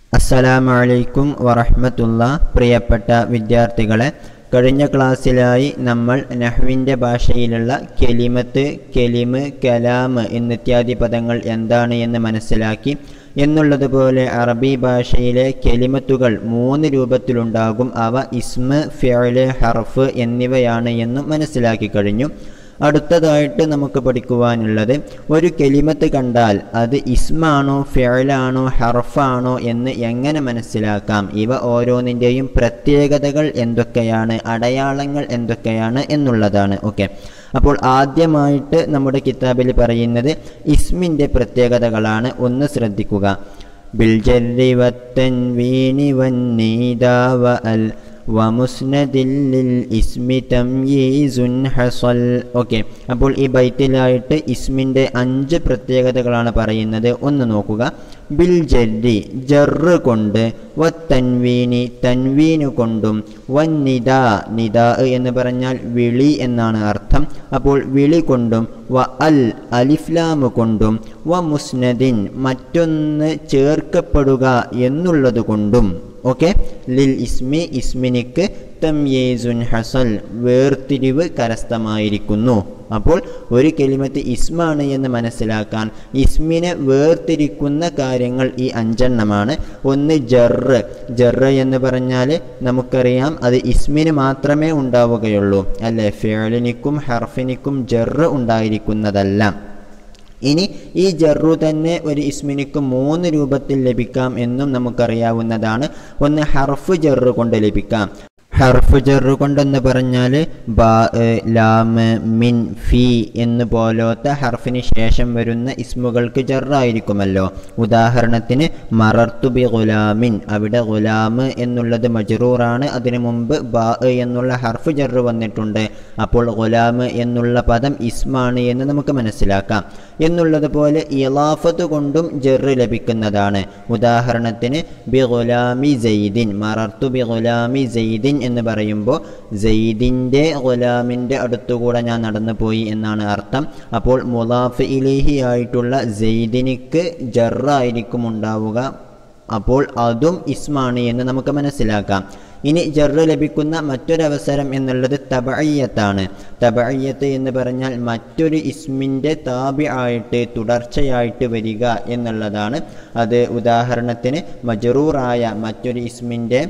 അസ്സലാമു അലൈക്കും വറഹ്മത്തുള്ള പ്രിയപ്പെട്ട വിദ്യാർത്ഥികളെ കഴിഞ്ഞ ക്ലാസ്സിലായി നമ്മൾ നഹ്വിൻ്റെ ഭാഷയിലുള്ള കെലിമത്ത് കെലിമ് കലാമ് എന്നിത്യാദി പദങ്ങൾ എന്താണ് എന്ന് മനസ്സിലാക്കി എന്നുള്ളതുപോലെ അറബി ഭാഷയിലെ കെലിമത്തുകൾ മൂന്ന് രൂപത്തിലുണ്ടാകും അവ ഇസ്മ് ഫിഅല് ഹർഫ് എന്നിവയാണ് എന്നും മനസ്സിലാക്കി കഴിഞ്ഞു അടുത്തതായിട്ട് നമുക്ക് പഠിക്കുവാനുള്ളത് ഒരു കെലിമത്ത് കണ്ടാൽ അത് ഇസ്മാണോ ഫിഅലാണോ ഹർഫാണോ എന്ന് എങ്ങനെ മനസ്സിലാക്കാം ഇവ ഓരോന്നിൻ്റെയും പ്രത്യേകതകൾ എന്തൊക്കെയാണ് അടയാളങ്ങൾ എന്തൊക്കെയാണ് എന്നുള്ളതാണ് ഓക്കെ അപ്പോൾ ആദ്യമായിട്ട് നമ്മുടെ കിതാബിൽ പറയുന്നത് ഇസ്മിൻ്റെ പ്രത്യേകതകളാണ് ഒന്ന് ശ്രദ്ധിക്കുക ബിൽജരി വത്തൻ വീണി വന്നീദാവ അൽ വമുസ്നദില്ലിൽ ഇസ്മി തംയീസുൻ ഹസൽ ഓക്കെ അപ്പോൾ ഈ ബൈത്തിലായിട്ട് ഇസ്മിൻ്റെ അഞ്ച് പ്രത്യേകതകളാണ് പറയുന്നത് ഒന്ന് നോക്കുക ബിൽ ജരി ജറ് കൊണ്ട് വ തൻവീനി തൻവീന് കൊണ്ടും വൻ നിദ നിദ എന്ന് പറഞ്ഞാൽ വിളി എന്നാണ് അർത്ഥം അപ്പോൾ വിളി കൊണ്ടും വ അൽ അലിഫ്ലാമ് കൊണ്ടും വ മുസ്നദിൻ മറ്റൊന്ന് ചേർക്കപ്പെടുക എന്നുള്ളത് കൊണ്ടും ഓക്കെ ലിൽ ഇസ്മി ഇസ്മിനിക്ക് തംയേസുൻ ഹസൽ വേർതിരിവ് കരസ്ഥമായിരിക്കുന്നു അപ്പോൾ ഒരു കെലിമത്ത് ഇസ്മാണ് എന്ന് മനസ്സിലാക്കാൻ ഇസ്മിനെ വേർതിരിക്കുന്ന കാര്യങ്ങൾ ഈ അഞ്ചെണ്ണമാണ് ഒന്ന് ജറ് ജറ് എന്ന് പറഞ്ഞാൽ നമുക്കറിയാം അത് ഇസ്മിന് മാത്രമേ ഉണ്ടാവുകയുള്ളൂ അല്ലേ ഫേളിനിക്കും ഹർഫിനിക്കും ജറ് ഉണ്ടായിരിക്കുന്നതല്ല ഇനി ഈ ജറു തന്നെ ഒരു ഇസ്മിനിക്ക് മൂന്ന് രൂപത്തിൽ ലഭിക്കാം എന്നും നമുക്കറിയാവുന്നതാണ് ഒന്ന് ഹർഫ് ജറു കൊണ്ട് ലഭിക്കാം ഹർഫ് ജറു കൊണ്ടെന്ന് പറഞ്ഞാൽ ബാ ലാമ് മിൻ ഫി എന്ന് പോലത്തെ ഹർഫിന് ശേഷം വരുന്ന ഇസ്മുകൾക്ക് ജറായിരിക്കുമല്ലോ ഉദാഹരണത്തിന് മറർത്തു ബി ഗുലാമിൻ അവിടെ ഗുലാമ് എന്നുള്ളത് മജറൂറാണ് അതിനു മുമ്പ് ബാ എന്നുള്ള ഹർഫ് ജറ് വന്നിട്ടുണ്ട് അപ്പോൾ ഗുലാമ് എന്നുള്ള പദം ഇസ്മാണ് എന്ന് നമുക്ക് മനസ്സിലാക്കാം എന്നുള്ളത് പോലെ ഇലാഫത്ത് കൊണ്ടും ജറ് ലഭിക്കുന്നതാണ് ഉദാഹരണത്തിന് ബി ഗുലാമി ജെയ്ദിൻ മറർത്തു ബി ഗുലാമി ജെയ്ദിൻ എന്ന് പറയുമ്പോൾ ജെയ്ദിൻ്റെ ഗുലാമിൻ്റെ അടുത്തുകൂടെ ഞാൻ നടന്നു പോയി എന്നാണ് അർത്ഥം അപ്പോൾ മുലാഫ് ഇലേഹി ആയിട്ടുള്ള ജെയ്ദിനിക്ക് ജറായിരിക്കും ഉണ്ടാവുക അപ്പോൾ അതും ഇസ്മാണ് എന്ന് നമുക്ക് മനസ്സിലാക്കാം ഇനി ജറ് ലഭിക്കുന്ന മറ്റൊരവസരം എന്നുള്ളത് തബയ്യത്താണ് തബയ്യത്ത് എന്ന് പറഞ്ഞാൽ മറ്റൊരു ഇസ്മിൻ്റെ താബി ആയിട്ട് തുടർച്ചയായിട്ട് വരിക എന്നുള്ളതാണ് അത് ഉദാഹരണത്തിന് മജറൂറായ മറ്റൊരു ഇസ്മിൻ്റെ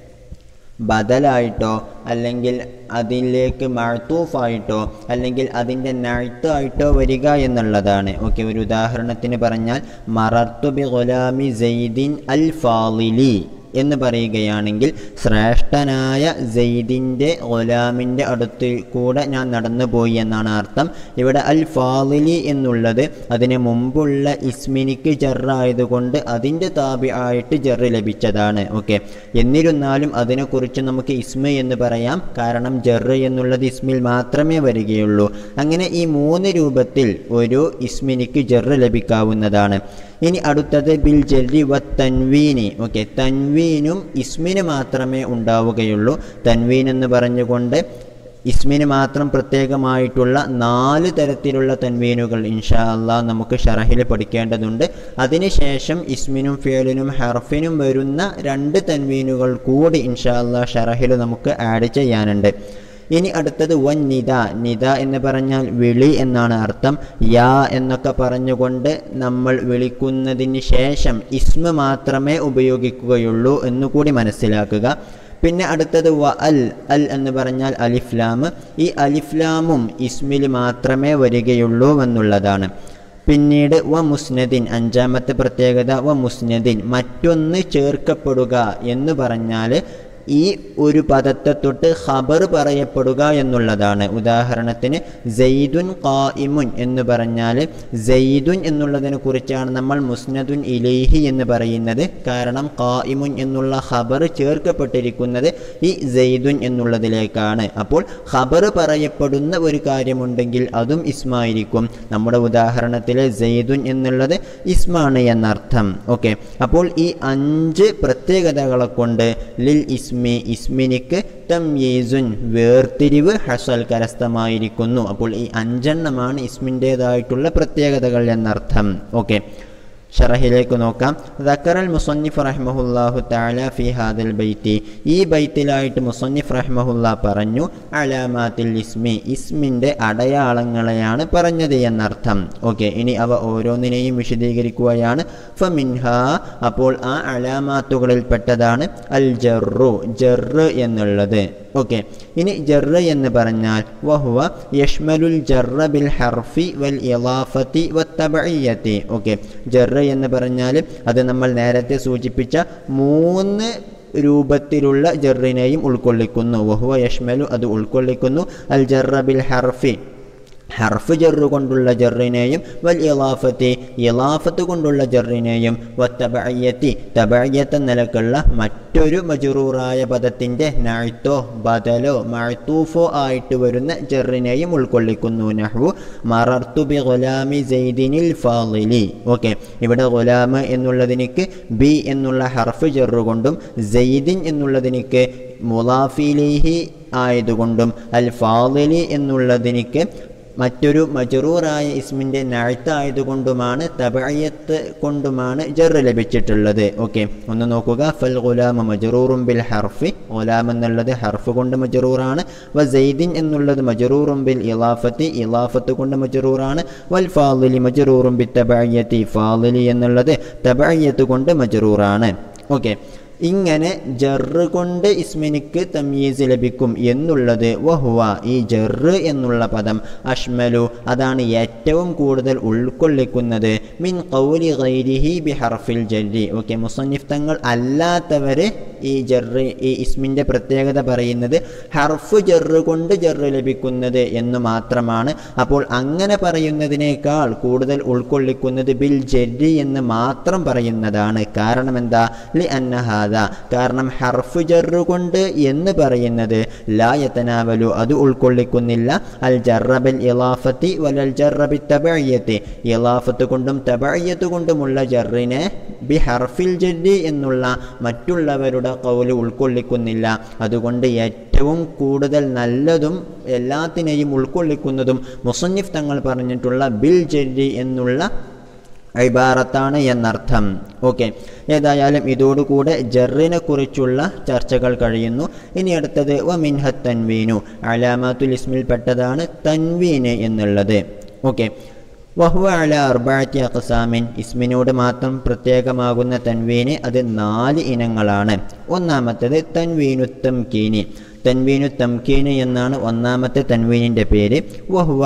ബദലായിട്ടോ അല്ലെങ്കിൽ അതിലേക്ക് മഴത്തൂഫായിട്ടോ അല്ലെങ്കിൽ അതിൻ്റെ നഴ്ത്തായിട്ടോ വരിക എന്നുള്ളതാണ് ഓക്കെ ഒരു ഉദാഹരണത്തിന് പറഞ്ഞാൽ മറർത്തു ബി ഗുലാമി സെയ്ദിൻ അൽ ഫാലിലി എന്ന് പറയുകയാണെങ്കിൽ ശ്രേഷ്ഠനായ ജെയ്ദിൻ്റെ ഗുലാമിൻ്റെ അടുത്ത് കൂടെ ഞാൻ നടന്നു പോയി എന്നാണ് അർത്ഥം ഇവിടെ അൽ ഫാലിലി എന്നുള്ളത് അതിന് മുമ്പുള്ള ഇസ്മിനിക്ക് ജറായതുകൊണ്ട് അതിൻ്റെ താപി ആയിട്ട് ജറ് ലഭിച്ചതാണ് ഓക്കെ എന്നിരുന്നാലും അതിനെക്കുറിച്ച് നമുക്ക് ഇസ്മ എന്ന് പറയാം കാരണം ജറ് എന്നുള്ളത് ഇസ്മിൽ മാത്രമേ വരികയുള്ളൂ അങ്ങനെ ഈ മൂന്ന് രൂപത്തിൽ ഒരു ഇസ്മിനിക്ക് ജറ് ലഭിക്കാവുന്നതാണ് ഇനി അടുത്തത് ബിൽ ജെറി വ തൻവീനി ഓക്കെ തൻവീനും ഇസ്മിന് മാത്രമേ ഉണ്ടാവുകയുള്ളൂ തൻവീൻ എന്ന് പറഞ്ഞുകൊണ്ട് ഇസ്മിന് മാത്രം പ്രത്യേകമായിട്ടുള്ള നാല് തരത്തിലുള്ള തൻവീനുകൾ ഇൻഷാ അള്ളാ നമുക്ക് ഷറഹിൽ പഠിക്കേണ്ടതുണ്ട് അതിനുശേഷം ഇസ്മിനും ഫിയലിനും ഹർഫിനും വരുന്ന രണ്ട് തൻവീനുകൾ കൂടി ഇൻഷാ അള്ളാ ഷറഹിൽ നമുക്ക് ആഡ് ചെയ്യാനുണ്ട് ഇനി അടുത്തത് വൻ നിത നിത എന്ന് പറഞ്ഞാൽ വിളി എന്നാണ് അർത്ഥം യാ എന്നൊക്കെ പറഞ്ഞുകൊണ്ട് നമ്മൾ വിളിക്കുന്നതിന് ശേഷം ഇസ്മ മാത്രമേ ഉപയോഗിക്കുകയുള്ളൂ എന്നുകൂടി മനസ്സിലാക്കുക പിന്നെ അടുത്തത് വ അൽ അൽ എന്ന് പറഞ്ഞാൽ അലിഫ്ലാം ഈ അലിഫ്ലാമും ഇസ്മിൽ മാത്രമേ വരികയുള്ളൂ എന്നുള്ളതാണ് പിന്നീട് വ മുസ്നദിൻ അഞ്ചാമത്തെ പ്രത്യേകത വ മുസ്നദിൻ മറ്റൊന്ന് ചേർക്കപ്പെടുക എന്ന് പറഞ്ഞാൽ ഈ ഒരു പദത്തെ തൊട്ട് ഖബർ പറയപ്പെടുക എന്നുള്ളതാണ് ഉദാഹരണത്തിന് ജെയ്ദുൻ ഖായിമുൻ എന്ന് പറഞ്ഞാൽ ജെയ്ദുൻ എന്നുള്ളതിനെ കുറിച്ചാണ് നമ്മൾ മുസ്നദുൻ ഇലേഹി എന്ന് പറയുന്നത് കാരണം ഖായിമുൻ എന്നുള്ള ഖബർ ചേർക്കപ്പെട്ടിരിക്കുന്നത് ഈ ജെയ്ദുൻ എന്നുള്ളതിലേക്കാണ് അപ്പോൾ ഖബർ പറയപ്പെടുന്ന ഒരു കാര്യമുണ്ടെങ്കിൽ അതും ഇസ്മായിരിക്കും നമ്മുടെ ഉദാഹരണത്തിലെ ജെയ്ദുൻ എന്നുള്ളത് ഇസ്മാണ് എന്നർത്ഥം ഓക്കെ അപ്പോൾ ഈ അഞ്ച് പ്രത്യേകതകളെ കൊണ്ട് ലിൽ ഇസ്മി ഇസ്മിനിക്ക് തംയീസുൻ വേർതിരിവ് ഹസൽ കരസ്ഥമായിരിക്കുന്നു അപ്പോൾ ഈ അഞ്ചെണ്ണമാണ് ഇസ്മിൻ്റേതായിട്ടുള്ള പ്രത്യേകതകൾ എന്നർത്ഥം ഓക്കെ ഷറഹിലേക്ക് നോക്കാം ദക്കറൽ മുസന്നിഫ് റഹ്മഹുല്ലാഹു തആല ഫി ഹാദൽ ബൈത്തി ഈ ബൈത്തിലായിട്ട് മുസന്നിഫ് റഹ്മഹുല്ല പറഞ്ഞു അലാമാത്തിൽ ഇസ്മി ഇസ്മിൻ്റെ അടയാളങ്ങളെയാണ് പറഞ്ഞത് എന്നർത്ഥം ഓക്കെ ഇനി അവ ഓരോന്നിനെയും വിശദീകരിക്കുകയാണ് ഫമിൻഹ അപ്പോൾ ആ അലാമാത്തുകളിൽപ്പെട്ടതാണ് അൽ ജറു ജറ് എന്നുള്ളത് ഓക്കെ ഇനി ജറ് എന്ന് പറഞ്ഞാൽ വഹുവ യഷ്മലുൽ ജറ ബിൽ ഹർഫി വൽ ഇലാഫത്തി വത്തബഇയ്യത്തി ഓക്കെ ജറ് എന്ന് പറഞ്ഞാൽ അത് നമ്മൾ നേരത്തെ സൂചിപ്പിച്ച മൂന്ന് രൂപത്തിലുള്ള ജറിനെയും ഉൾക്കൊള്ളിക്കുന്നു വഹുവ യഷ്മലു അത് ഉൾക്കൊള്ളിക്കുന്നു അൽ ജറ ബിൽ ഹർഫി ഹർഫ് ജറു കൊണ്ടുള്ള ജറിനെയും വൽ ഇലാഫത്തി ഇലാഫത്ത് കൊണ്ടുള്ള ജറിനെയും വത്തബയ്യത്തി തബയ്യത്ത് നിലക്കുള്ള മറ്റൊരു മജുറൂറായ പദത്തിൻ്റെ നാഴ്ത്തോ ബദലോ മഴത്തൂഫോ ആയിട്ട് വരുന്ന ജറിനെയും ഉൾക്കൊള്ളിക്കുന്നു നഹ്വു മറർത്തു ബി ഗുലാമി സെയ്ദിനിൽ ഫാലിലി ഓക്കെ ഇവിടെ ഗുലാമ് എന്നുള്ളതിനിക്ക് ബി എന്നുള്ള ഹർഫ് ജറു കൊണ്ടും സെയ്ദിൻ എന്നുള്ളതിനിക്ക് മുലാഫിലിഹി ആയതുകൊണ്ടും അൽ ഫാലിലി എന്നുള്ളതിനിക്ക് മറ്റൊരു മജറൂറായ ഇസ്മിൻ്റെ നാഴ്ത്തായതുകൊണ്ടുമാണ് തബയത്ത് കൊണ്ടുമാണ് ജറ് ലഭിച്ചിട്ടുള്ളത് ഓക്കെ ഒന്ന് നോക്കുക ഫൽ ഗുലാമ മജറൂറും ബിൽ ഹർഫി ഗുലാം എന്നുള്ളത് ഹർഫ് കൊണ്ട് മജറൂറാണ് വ സെയ്ദിൻ എന്നുള്ളത് മജറൂറും ബിൽ ഇലാഫത്തി ഇലാഫത്ത് കൊണ്ട് മജറൂറാണ് വൽ ഫാലിലി മജറൂറും ബി തബയത്തി ഫാലിലി എന്നുള്ളത് തബയത്ത് കൊണ്ട് മജറൂറാണ് ഓക്കെ ഇങ്ങനെ ജറ് കൊണ്ട് ഇസ്മിനിക്ക് തമീസ് ലഭിക്കും എന്നുള്ളത് വഹുവ ഈ ജറ് എന്നുള്ള പദം അഷ്മലു അതാണ് ഏറ്റവും കൂടുതൽ ഉൾക്കൊള്ളിക്കുന്നത് മിൻ കൗലി ഗൈരിഹി ബി ഹർഫിൽ ജറി ഓക്കെ മുസന്നിഫ് തങ്ങൾ അല്ലാത്തവർ ഈ ജറ് ഈ ഇസ്മിൻ്റെ പ്രത്യേകത പറയുന്നത് ഹർഫ് ജറ് കൊണ്ട് ജറ് ലഭിക്കുന്നത് എന്ന് മാത്രമാണ് അപ്പോൾ അങ്ങനെ പറയുന്നതിനേക്കാൾ കൂടുതൽ ഉൾക്കൊള്ളിക്കുന്നത് ബിൽ ജരി എന്ന് മാത്രം പറയുന്നതാണ് കാരണം എന്താ ലി അന്നഹാദ കാരണം ഹർഫ് ജറ് കൊണ്ട് എന്ന് പറയുന്നത് ലായത്തനാവലു അത് ഉൾക്കൊള്ളിക്കുന്നില്ല അൽ ജറബൽ ഇലാഫത്തി വലൽ ജറബി തബയ്യത്തി ഇലാഫത്ത് കൊണ്ടും തബയ്യത്ത് കൊണ്ടുമുള്ള ജറിനെ ബി ഹർഫിൽ ജരി എന്നുള്ള മറ്റുള്ളവരുടെ കൗല് ഉൾക്കൊള്ളിക്കുന്നില്ല അതുകൊണ്ട് ഏറ്റവും കൂടുതൽ നല്ലതും എല്ലാത്തിനെയും ഉൾക്കൊള്ളിക്കുന്നതും മുസന്നിഫ് തങ്ങൾ പറഞ്ഞിട്ടുള്ള ബിൽ ജരി എന്നുള്ള ഇബാറത്താണ് എന്നർത്ഥം ഓക്കെ ഏതായാലും ഇതോടുകൂടെ ജറിനെ കുറിച്ചുള്ള ചർച്ചകൾ കഴിയുന്നു ഇനി അടുത്തത് വ മിൻഹ തൻവീനു അലാമാത്തുൽ ഇസ്മിൽപ്പെട്ടതാണ് തൻവീന് എന്നുള്ളത് ഓക്കെ വഹുവ അല അർബാറ്റി അഖസാമിൻ ഇസ്മിനോട് മാത്രം പ്രത്യേകമാകുന്ന തൻവീന് അത് നാല് ഇനങ്ങളാണ് ഒന്നാമത്തേത് തൻവീനു തംകീനി തൻവീനു തംകീന് എന്നാണ് ഒന്നാമത്തെ തൻവീനിൻ്റെ പേര് വഹുവ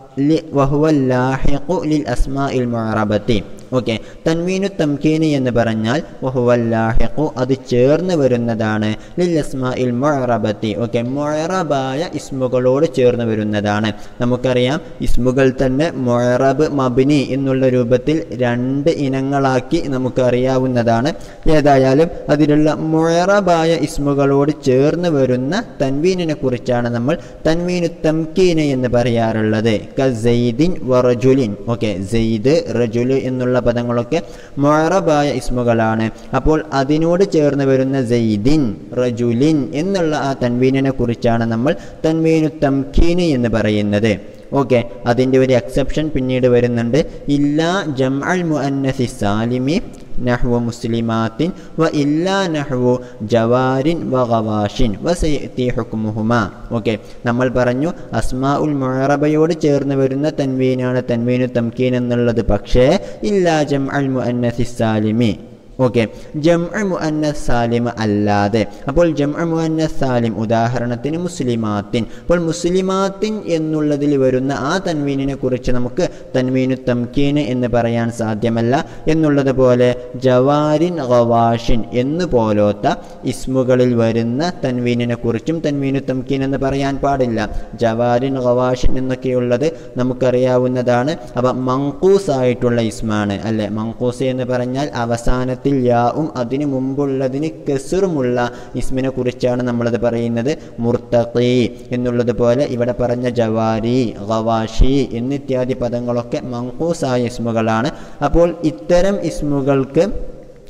വഹുവ ലാഹിഖു ലിൽ അസ്മാഇൽ മുഅറബത്തി ഓക്കെ തൻവീനു തംകീന് എന്ന് പറഞ്ഞാൽ വഹുവല്ലാഹിഖു അത് ചേർന്ന് വരുന്നതാണ് ലിൽ അസ്മാഇൽ മുഅറബത്തി ഓക്കെ മുഅറബായ ഇസ്മുകളോട് ചേർന്ന് വരുന്നതാണ് നമുക്കറിയാം ഇസ്മുകൾ തന്നെ മുഅറബ് മബ്നി എന്നുള്ള രൂപത്തിൽ രണ്ട് ഇനങ്ങളാക്കി നമുക്ക് അറിയാവുന്നതാണ് ഏതായാലും അതിലുള്ള മുഅറബായ ഇസ്മുകളോട് ചേർന്ന് വരുന്ന തൻവീനിനെ കുറിച്ചാണ് നമ്മൾ തൻവീനു തംകീന് എന്ന് പറയാറുള്ളത് ക സെയ്ദിൻ വറജുലിൻ ഓക്കെ സെയ്ദ് റജുല് എന്നുള്ള പദങ്ങളൊക്കെ മൊറബായ ഇസ്മുകളാണ് അപ്പോൾ അതിനോട് ചേർന്ന് വരുന്ന സെയ്ദിൻ റജുലിൻ എന്നുള്ള ആ തൻവീനിനെ കുറിച്ചാണ് നമ്മൾ തൻവീനു തംകീന് എന്ന് പറയുന്നത് ഓക്കെ അതിൻ്റെ ഒരു എക്സെപ്ഷൻ പിന്നീട് വരുന്നുണ്ട് ഇല്ലാ ജം അൽ മുഅന്നസി സാലിമി നഹ്വ മുസ്ലിമാത്തിൻ വ ഇല്ലാ നഹ്വു ജവാരിൻ വ ഗവാഷിൻ വ സയത്തി ഹുക്മുഹുമ ഓക്കെ നമ്മൾ പറഞ്ഞു അസ്മാ ഉൽ മുഅറബയോട് ചേർന്ന് വരുന്ന തൻവീനാണ് തൻവീനു തംകീൻ എന്നുള്ളത് പക്ഷേ ഇല്ലാ ജം അൽ മുഅന്നസി സാലിമി ഓക്കെ ജം മുഅന്നസ് സാലിം അല്ലാതെ അപ്പോൾ ജം മുഅന്നസ് സാലിം ഉദാഹരണത്തിന് മുസ്ലിമാത്തിൻ അപ്പോൾ മുസ്ലിമാത്തിൻ എന്നുള്ളതിൽ വരുന്ന ആ തൻവീനിനെ കുറിച്ച് നമുക്ക് തൻവീനു തംകീന് എന്ന് പറയാൻ സാധ്യമല്ല എന്നുള്ളത് പോലെ ജവാരിൻ ഗവാഷിൻ എന്ന് പോലോത്ത ഇസ്മുകളിൽ വരുന്ന തൻവീനിനെ കുറിച്ചും തൻവീനു തംകീൻ എന്ന് പറയാൻ പാടില്ല ജവാരിൻ ഗവാഷിൻ എന്നൊക്കെയുള്ളത് നമുക്കറിയാവുന്നതാണ് അപ്പം മങ്കൂസ് ആയിട്ടുള്ള ഇസ്മാണ് അല്ലെ മങ്കൂസ് എന്ന് പറഞ്ഞാൽ അവസാനത്തിൽ യാവും അതിനു മുമ്പുള്ളതിന് കെസുറുമുള്ള ഇസ്മിനെ കുറിച്ചാണ് നമ്മളത് പറയുന്നത് മുർത്തഖി എന്നുള്ളത് പോലെ ഇവിടെ പറഞ്ഞ ജവാരി ഗവാഷി എന്നിത്യാദി പദങ്ങളൊക്കെ മങ്കൂസായ ഇസ്മുകളാണ് അപ്പോൾ ഇത്തരം ഇസ്മുകൾക്ക്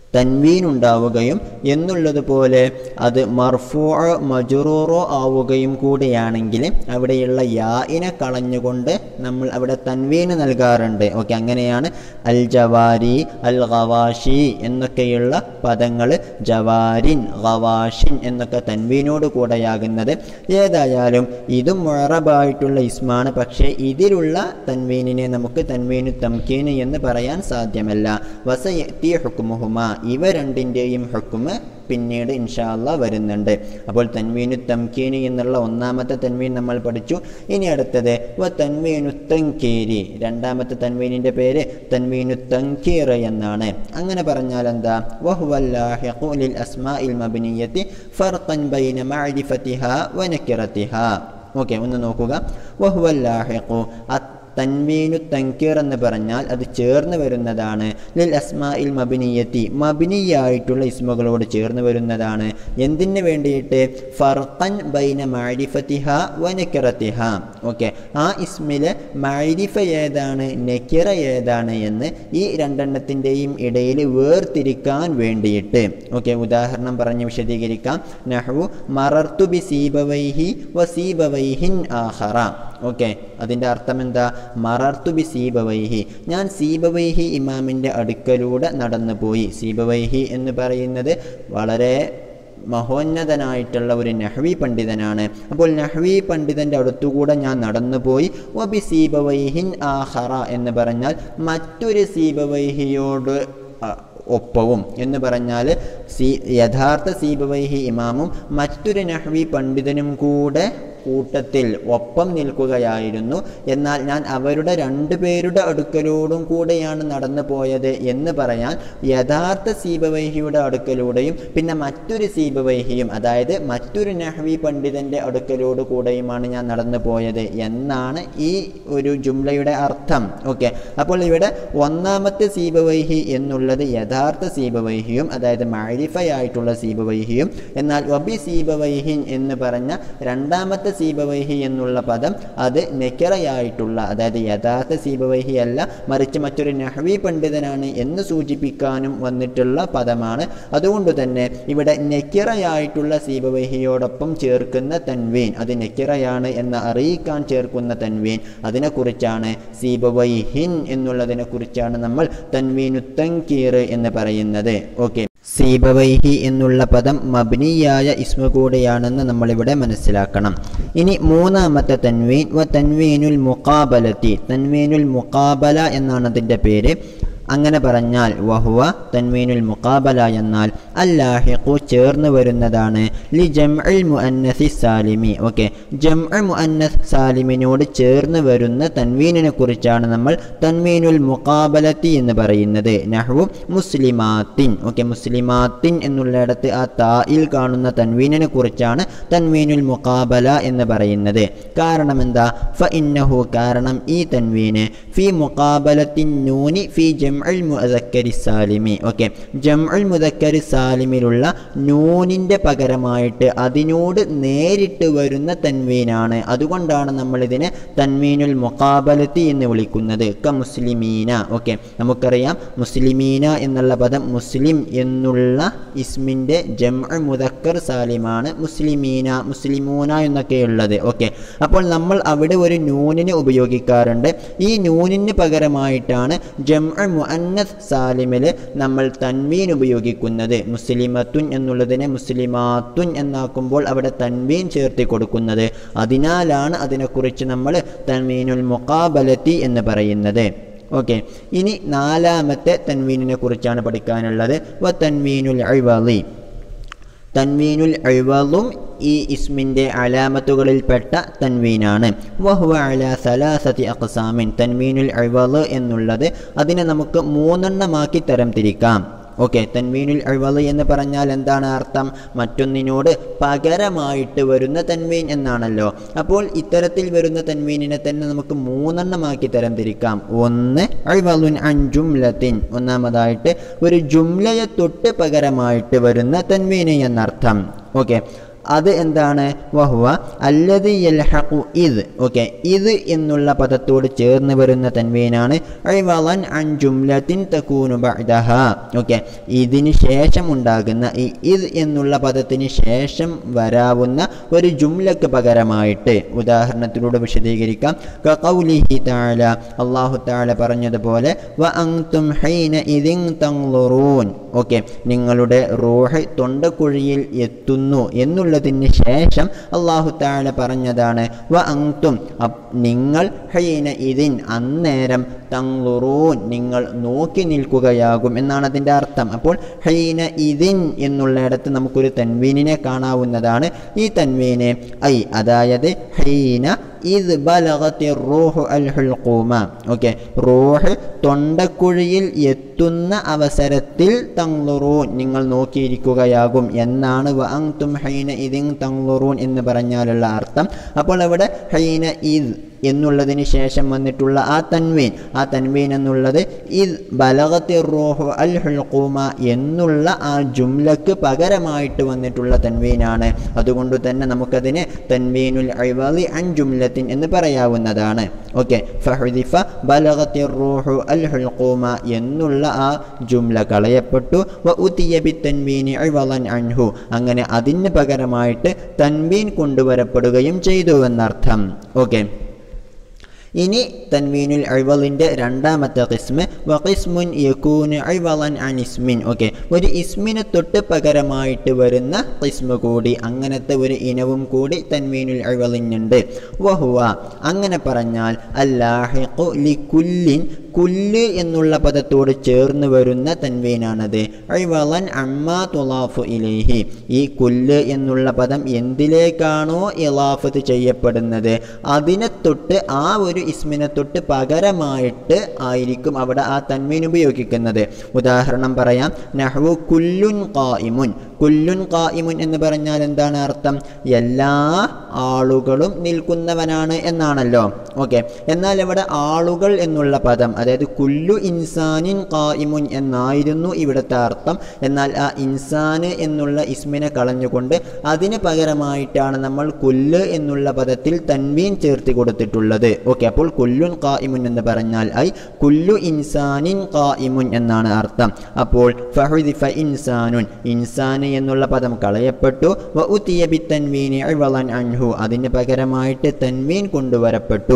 തൻവീൻ ഉണ്ടാവുകയും എന്നുള്ളതുപോലെ അത് മർഫോ മജുറൂറോ ആവുകയും കൂടിയാണെങ്കിൽ അവിടെയുള്ള യാഇനെ കളഞ്ഞുകൊണ്ട് നമ്മൾ അവിടെ തൻവീന് നൽകാറുണ്ട് ഓക്കെ അങ്ങനെയാണ് അൽ ജവാരി അൽ ഗവാഷി എന്നൊക്കെയുള്ള പദങ്ങൾ ജവാരിൻ ഗവാഷിൻ എന്നൊക്കെ തൻവീനോട് കൂടെയാകുന്നത് ഏതായാലും ഇതും മുഴറബായിട്ടുള്ള ഇസ്മാണ് പക്ഷേ ഇതിലുള്ള തൻവീനിനെ നമുക്ക് തൻവീനു തംകീന് എന്ന് പറയാൻ സാധ്യമല്ല വസയത്തി ഹുക്കുമുഹുമ ഇവ രണ്ടിൻ്റെയും ഹുക്കുമ് പിന്നീട് ഇൻഷാല്ല വരുന്നുണ്ട് അപ്പോൾ തൻവീനു തംകീന് എന്നുള്ള ഒന്നാമത്തെ തൻവീൻ നമ്മൾ പഠിച്ചു ഇനി അടുത്തത് വ തൻവീനു തങ്കീരി രണ്ടാമത്തെ തൻവീനിൻ്റെ പേര് തൻവീനു തങ്കീർ എന്നാണ് അങ്ങനെ പറഞ്ഞാൽ എന്താ വഹുവല്ലാഹിഖു ലിൽ അസ്മാഇൽ മബ്നിയത്തി ഫർഖൻ ബൈന മഅരിഫത്തിഹ വ നക്കിറത്തിഹ ഓക്കെ ഒന്ന് നോക്കുക വഹുവല്ലാഹിഖു തൻവീനു തങ്കീർ എന്ന് പറഞ്ഞാൽ അത് ചേർന്ന് വരുന്നതാണ് ലിൽ അസ്മാഇൽ മബിനിയത്തി മബിനിയായിട്ടുള്ള ഇസ്മുകളോട് ചേർന്ന് വരുന്നതാണ് എന്തിനു വേണ്ടിയിട്ട് ഫർഖൻ ബൈന മാരിഫത്തിഹ വ നക്കിറത്തിഹ ഓക്കെ ആ ഇസ്മിലെ മാരിഫ ഏതാണ് നക്കിറ ഏതാണ് എന്ന് ഈ രണ്ടെണ്ണത്തിൻ്റെയും ഇടയിൽ വേർതിരിക്കാൻ വേണ്ടിയിട്ട് ഓക്കെ ഉദാഹരണം പറഞ്ഞ് വിശദീകരിക്കാം നഹു മറർത്തു ബി സീബവൈഹി വ സീബവൈഹിൻ ആഹറ ഓക്കെ അതിൻ്റെ അർത്ഥം എന്താ മറർത്തു ബി സീബവൈഹി ഞാൻ സീബവൈഹി ഇമാമിൻ്റെ അടുക്കലൂടെ നടന്നു പോയി സീബവൈഹി എന്ന് പറയുന്നത് വളരെ മഹോന്നതനായിട്ടുള്ള ഒരു നഹ്വി പണ്ഡിതനാണ് അപ്പോൾ നഹ്വി പണ്ഡിതൻ്റെ അടുത്തുകൂടെ ഞാൻ നടന്നുപോയി വബി സീബവൈഹിൻ ആഹറ എന്ന് പറഞ്ഞാൽ മറ്റൊരു സീബവൈഹിയോട് ഒപ്പവും എന്ന് പറഞ്ഞാൽ സീ യഥാർത്ഥ സീബവൈഹി ഇമാമും മറ്റൊരു നഹ്വി പണ്ഡിതനും കൂടെ കൂട്ടത്തിൽ ഒപ്പം നിൽക്കുകയായിരുന്നു എന്നാൽ ഞാൻ അവരുടെ രണ്ടു പേരുടെ അടുക്കലോടും കൂടെയാണ് നടന്നു പോയത് എന്ന് പറയാൻ യഥാർത്ഥ സീബവൈഹിയുടെ അടുക്കലൂടെയും പിന്നെ മറ്റൊരു സീബവൈഹിയും അതായത് മറ്റൊരു നഹ്വി പണ്ഡിതൻ്റെ അടുക്കലോട് കൂടെയുമാണ് ഞാൻ നടന്നു പോയത് എന്നാണ് ഈ ഒരു ജുംലയുടെ അർത്ഥം ഓക്കെ അപ്പോൾ ഇവിടെ ഒന്നാമത്തെ സീബവൈഹി എന്നുള്ളത് യഥാർത്ഥ സീബവൈഹിയും അതായത് മാരിഫയായിട്ടുള്ള സീബവൈഹിയും എന്നാൽ വബി സീബവൈഹിൻ എന്ന് പറഞ്ഞ രണ്ടാമത്തെ സീബവൈഹി എന്നുള്ള പദം അത് നെക്കറയായിട്ടുള്ള അതായത് യഥാർത്ഥ സീബവൈഹി അല്ല മറിച്ച് മറ്റൊരു നഹ്വി പണ്ഡിതനാണ് എന്ന് സൂചിപ്പിക്കാനും വന്നിട്ടുള്ള പദമാണ് അതുകൊണ്ട് തന്നെ ഇവിടെ നെക്കിറയായിട്ടുള്ള സീബവൈഹിയോടൊപ്പം ചേർക്കുന്ന തൻവീൻ അത് നെക്കിറയാണ് എന്ന് അറിയിക്കാൻ ചേർക്കുന്ന തൻവീൻ അതിനെക്കുറിച്ചാണ് സീബവൈഹിൻ എന്നുള്ളതിനെ കുറിച്ചാണ് നമ്മൾ തൻവീനു തങ്കീർ എന്ന് പറയുന്നത് ഓക്കെ സീബവൈഹി എന്നുള്ള പദം മബ്നിയായ ഇസ്മ കൂടെയാണെന്ന് നമ്മളിവിടെ മനസ്സിലാക്കണം ഇനി മൂന്നാമത്തെ തൻവീൻ വ തൻവീനുൽ മുഖാബലത്തി തൻവീനുൽ മുഖാബല എന്നാണ് അതിൻ്റെ പേര് അങ്ങനെ പറഞ്ഞാൽ വഹുവ തൻവീനുൽ മുഖാബല എന്നാൽ അല്ലാഹിഖു ചേർന്ന് വരുന്നതാണ് ലി ജംഉൽ മുഅന്നസി സാലിമി ഓക്കെ ജംഉ മുഅന്നസ് സാലിമിനോട് ചേർന്ന് വരുന്ന തൻവീനിനെ കുറിച്ചാണ് നമ്മൾ തൻവീനുൽ മുഖാബലത്തി എന്ന് പറയുന്നത് നഹ്വു മുസ്ലിമാത്തിൻ ഓക്കെ മുസ്ലിമാത്തിൻ എന്നുള്ളിടത്ത് ആ തായിൽ കാണുന്ന തൻവീനിനെ കുറിച്ചാണ് തൻവീനുൽ മുഖാബല എന്ന് പറയുന്നത് കാരണം എന്താ ഫ ഇന്നഹു കാരണം ഈ തൻവീന് ഫി മുഖാബലത്തിൻ നൂനി ഫി ജം ജംഉൽ മുദക്കരി സാലിമി ഓക്കെ ജംഉൽ മുദക്കരി സാലിമിലുള്ള നൂനിൻ്റെ പകരമായിട്ട് അതിനോട് നേരിട്ട് വരുന്ന തൻവീനാണ് അതുകൊണ്ടാണ് നമ്മൾ ഇതിനെ തൻവീനുൽ മുഖാബലത്തി എന്ന് വിളിക്കുന്നത് ക മുസ്ലിമീന ഓക്കെ നമുക്കറിയാം മുസ്ലിമീന എന്നുള്ള പദം മുസ്ലിം എന്നുള്ള ഇസ്മിൻ്റെ ജംഉ മുദക്കർ സാലിമാണ് മുസ്ലിമീന മുസ്ലിമൂന എന്നൊക്കെയുള്ളത് ഓക്കെ അപ്പോൾ നമ്മൾ അവിടെ ഒരു നൂനിന് ഉപയോഗിക്കാറുണ്ട് ഈ നൂനിന് പകരമായിട്ടാണ് ജംഉ മുഅന്നസ് സാലിമിൽ നമ്മൾ തൻവീൻ ഉപയോഗിക്കുന്നത് മുസ്ലിമത്തുൻ എന്നുള്ളതിനെ മുസ്ലിമാത്തുൻ എന്നാക്കുമ്പോൾ അവിടെ തൻവീൻ ചേർത്തി കൊടുക്കുന്നത് അതിനാലാണ് അതിനെക്കുറിച്ച് നമ്മൾ തൻവീനുൽ മുഖാബലത്തി എന്ന് പറയുന്നത് ഓക്കെ ഇനി നാലാമത്തെ തൻവീനിനെ കുറിച്ചാണ് പഠിക്കാനുള്ളത് വ തൻവീനുൽ അഴിവലി തൻവീനുൽ അഴിവലും ഈ ഇസ്മിൻ്റെ അലാമത്തുകളിൽപ്പെട്ട തൻവീനാണ് വഹുവ അല സലാസതി അക്സാമിൻ തൻവീനുൽ അഴിവല് എന്നുള്ളത് അതിനെ നമുക്ക് മൂന്നെണ്ണമാക്കി തരം തിരിക്കാം ഓക്കെ തൻവീനുൽ അഴിവല് എന്ന് പറഞ്ഞാൽ എന്താണ് അർത്ഥം മറ്റൊന്നിനോട് പകരമായിട്ട് വരുന്ന തൻവീൻ എന്നാണല്ലോ അപ്പോൾ ഇത്തരത്തിൽ വരുന്ന തൻവീനിനെ തന്നെ നമുക്ക് മൂന്നെണ്ണമാക്കി തരം തിരിക്കാം ഒന്ന് അഴിവലുൻ അൻ ജുംലത്തിൻ ഒന്നാമതായിട്ട് ഒരു ജുംലയെ തൊട്ട് പകരമായിട്ട് വരുന്ന തൻവീന് എന്നർത്ഥം ഓക്കെ അത് എന്താണ് വഹുവ അല്ലത് യൽഹഖു ഇത് ഓക്കെ ഇത് എന്നുള്ള പദത്തോട് ചേർന്ന് വരുന്ന തൻവീനാണ് ഐവളൻ അൻ ജുംലത്തിൻ തക്കൂനു ബഅദഹ ഓക്കെ ഇതിന് ശേഷം ഉണ്ടാകുന്ന ഈ ഇത് എന്നുള്ള പദത്തിന് ശേഷം വരാവുന്ന ഒരു ജുംലക്ക് പകരമായിട്ട് ഉദാഹരണത്തിലൂടെ വിശദീകരിക്കാം കഖൗലിഹി തആല അല്ലാഹു തആല പറഞ്ഞതുപോലെ വ അൻതും ഹൈന ഇദിൻ തൻളുറൂൻ ഓക്കെ നിങ്ങളുടെ റൂഹ് തൊണ്ടക്കുഴിയിൽ എത്തുന്നു എന്നുള്ളതിന് ശേഷം അള്ളാഹു താഴ പറഞ്ഞതാണ് വ അങ്തും നിങ്ങൾ ഹൈന ഇതിൻ അന്നേരം തങ്ലുറൂൻ നിങ്ങൾ നോക്കി നിൽക്കുകയാകും എന്നാണ് അതിൻ്റെ അർത്ഥം അപ്പോൾ ഹൈന ഇതിൻ എന്നുള്ളിടത്ത് നമുക്കൊരു തൻവീനിനെ കാണാവുന്നതാണ് ഈ തൻവീനെ ഐ അതായത് ഹൈന ഇത് ബലഗത്തി റൂഹ് അൽ ഹുൽഖൂമ ഓക്കെ റൂഹ് തൊണ്ടക്കുഴിയിൽ എത്തുന്ന അവസരത്തിൽ തങ്ലുറൂൻ നിങ്ങൾ നോക്കിയിരിക്കുകയാകും എന്നാണ് വ അങ്തും ഹൈന ഇതിൻ തങ്ലുറൂൻ എന്ന് പറഞ്ഞാലുള്ള അർത്ഥം അപ്പോൾ അവിടെ ഹൈന ഇത് എന്നുള്ളതിന് ശേഷം വന്നിട്ടുള്ള ആ തൻവീൻ ആ തൻവീൻ എന്നുള്ളത് ഇത് ബലഗത്തി റൂഹു അൽ ഹുൽഖൂമ എന്നുള്ള ആ ജുംലക്ക് പകരമായിട്ട് വന്നിട്ടുള്ള തൻവീനാണ് അതുകൊണ്ട് തന്നെ നമുക്കതിനെ തൻവീനുൽ ഐവലി അൻ ജുംലത്തിൻ എന്ന് പറയാവുന്നതാണ് ഓക്കെ ഫഹുദിഫ ബലഗത്തി റൂഹു അൽ ഹുൽഖൂമ എന്നുള്ള ആ ജുംല കളയപ്പെട്ടു വ ഉതിയ ബി തൻവീനി ഐവലൻ അൻഹു അങ്ങനെ അതിന് പകരമായിട്ട് തൻവീൻ കൊണ്ടുവരപ്പെടുകയും ചെയ്തു എന്നർത്ഥം ഓക്കെ ഇനി തൻവീനുൽ അഴ്വലിൻ്റെ രണ്ടാമത്തെ കിസ്മ് വഖിസ്മുൻ യക്കൂന് അഴ്വലൻ അൻ ഇസ്മിൻ ഓക്കെ ഒരു ഇസ്മിന് തൊട്ട് പകരമായിട്ട് വരുന്ന കിസ്മ കൂടി അങ്ങനത്തെ ഒരു ഇനവും കൂടി തൻവീനുൽ അഴ്വലിനുണ്ട് വഹുവ അങ്ങനെ പറഞ്ഞാൽ അല്ലാഹിഖു ലി കുല്ലിൻ കുല്ല് എന്നുള്ള പദത്തോട് ചേർന്ന് വരുന്ന തൻവീനാണത് അഴ്വലൻ അമ്മാ തുലാഫു ഇലേഹി ഈ കുല്ല് എന്നുള്ള പദം എന്തിലേക്കാണോ ഇലാഫത്ത് ചെയ്യപ്പെടുന്നത് അതിനെ തൊട്ട് ആ ഒരു ഇസ്മിനെ തൊട്ട് പകരമായിട്ട് ആയിരിക്കും അവിടെ ആ തൻവീൻ ഉപയോഗിക്കുന്നത് ഉദാഹരണം പറയാം നഹ്വു കുല്ലുൻ ഖായിമുൻ കുല്ലുൻ ഖായിമുൻ എന്ന് പറഞ്ഞാൽ എന്താണ് അർത്ഥം എല്ലാ ആളുകളും നിൽക്കുന്നവനാണ് എന്നാണല്ലോ ഓക്കെ എന്നാൽ ഇവിടെ ആളുകൾ എന്നുള്ള പദം അതായത് കുല്ലു ഇൻസാനിൻ ഖായിമുൻ എന്നായിരുന്നു ഇവിടുത്തെ അർത്ഥം എന്നാൽ ആ ഇൻസാന് എന്നുള്ള ഇസ്മിനെ കളഞ്ഞുകൊണ്ട് അതിന് പകരമായിട്ടാണ് നമ്മൾ കുല്ല് എന്നുള്ള പദത്തിൽ തൻവീൻ ചേർത്തി കൊടുത്തിട്ടുള്ളത് ഓക്കെ അപ്പോൾ കുല്ലുൻ ഖായിമുൻ എന്ന് പറഞ്ഞാൽ ഐ കുല്ലു ഇൻസാനിൻ ഖായിമുൻ എന്നാണ് അർത്ഥം അപ്പോൾ ഫഹുദിഫ ഇൻസാനുൻ ഇൻസാന് എന്നുള്ള പദം കളയപ്പെട്ടു വ ഉതിയ ബി തൻവീനി ഇവളൻ അൻഹു അതിന് പകരമായിട്ട് തൻവീൻ കൊണ്ടുവരപ്പെട്ടു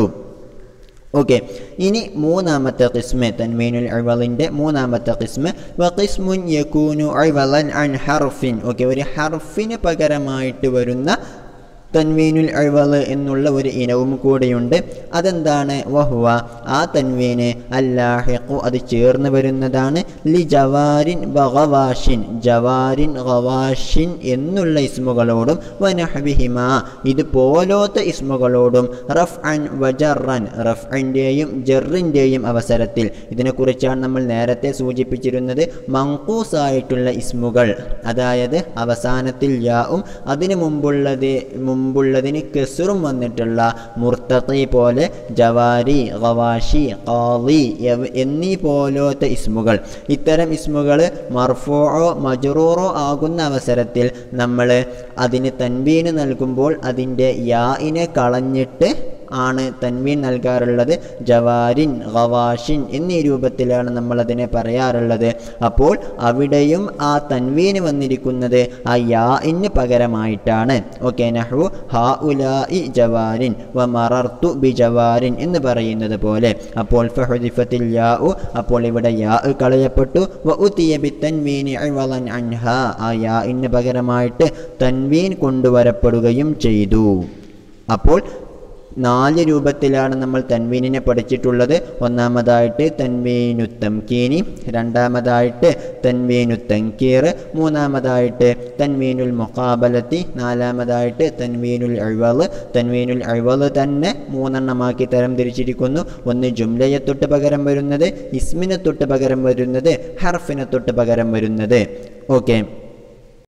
ഓക്കെ ഇനി മൂന്നാമത്തെ കിസ്മ് തൻവീനുൽ അഴ്വലിൻ്റെ മൂന്നാമത്തെ കിസ്മ് വ കിസ്മുൻ യക്കൂനു അഴ്വലൻ അൻ ഹർഫിൻ ഓക്കെ ഒരു ഹർഫിന് പകരമായിട്ട് വരുന്ന തൻവീനുൽ അഴ്വല് എന്നുള്ള ഒരു ഇനവും കൂടെയുണ്ട് അതെന്താണ് വഹുവ ആ തൻവീന് അല്ലാഹിഖു അത് ചേർന്ന് വരുന്നതാണ് ലി ജവാരിൻ ബഗവാഷിൻ ജവാരിൻ ഗവാഷിൻ എന്നുള്ള ഇസ്മുകളോടും വനഹബിഹിമ ഇത് പോലോത്ത ഇസ്മുകളോടും റഫ് അൻ വജറൻ റഫ് അൻ്റെയും ജറിൻ്റെയും അവസരത്തിൽ ഇതിനെക്കുറിച്ചാണ് നമ്മൾ നേരത്തെ സൂചിപ്പിച്ചിരുന്നത് മങ്കൂസായിട്ടുള്ള ഇസ്മുകൾ അതായത് അവസാനത്തിൽ യാവും അതിനു മുമ്പുള്ളത് മുമ്പുള്ളതിന് കെസുറും വന്നിട്ടുള്ള മുർത്തഖി പോലെ ജവാരി ഗവാഷി ഖാലി എവ് എന്നീ പോലത്തെ ഇസ്മുകൾ ഇത്തരം ഇസ്മുകൾ മർഫൂറോ മജറൂറോ ആകുന്ന അവസരത്തിൽ നമ്മൾ അതിന് തൻവീന് നൽകുമ്പോൾ അതിൻ്റെ യാഇനെ കളഞ്ഞിട്ട് ആണ് തൻവീൻ നൽകാറുള്ളത് ജവാരിൻ ഗവാഷിൻ എന്നീ രൂപത്തിലാണ് നമ്മൾ അതിനെ പറയാറുള്ളത് അപ്പോൾ അവിടെയും ആ തൻവീന് വന്നിരിക്കുന്നത് ആ യാഇന് പകരമായിട്ടാണ് ഓക്കെ നഹു ഹാ ഉലായി ജവാരിൻ വ മറർത്തു ബി ജവാരിൻ എന്ന് പറയുന്നത് പോലെ അപ്പോൾ ഫഹുദിഫത്തിൽ യാഉ അപ്പോൾ ഇവിടെ യാ കളയപ്പെട്ടു വ ഉതിയ ബി തൻവീനി ഇവളൻ അൻഹ ആ യാഇന് പകരമായിട്ട് തൻവീൻ കൊണ്ടുവരപ്പെടുകയും ചെയ്തു അപ്പോൾ നാല് രൂപത്തിലാണ് നമ്മൾ തൻവീനിനെ പഠിച്ചിട്ടുള്ളത് ഒന്നാമതായിട്ട് തൻവീനു തംകീനി രണ്ടാമതായിട്ട് തൻവീനു തങ്കീർ മൂന്നാമതായിട്ട് തൻവീനുൽ മുഖാബലത്തി നാലാമതായിട്ട് തൻവീനുൽ അഴ്വല് തൻവീനുൽ അഴ്വല് തന്നെ മൂന്നെണ്ണമാക്കി തരം തിരിച്ചിരിക്കുന്നു ഒന്ന് ജുംലയെ തൊട്ട് പകരം വരുന്നത് ഇസ്മിനെ തൊട്ട് പകരം വരുന്നത് ഹർഫിനെ തൊട്ട് പകരം വരുന്നത് ഓക്കെ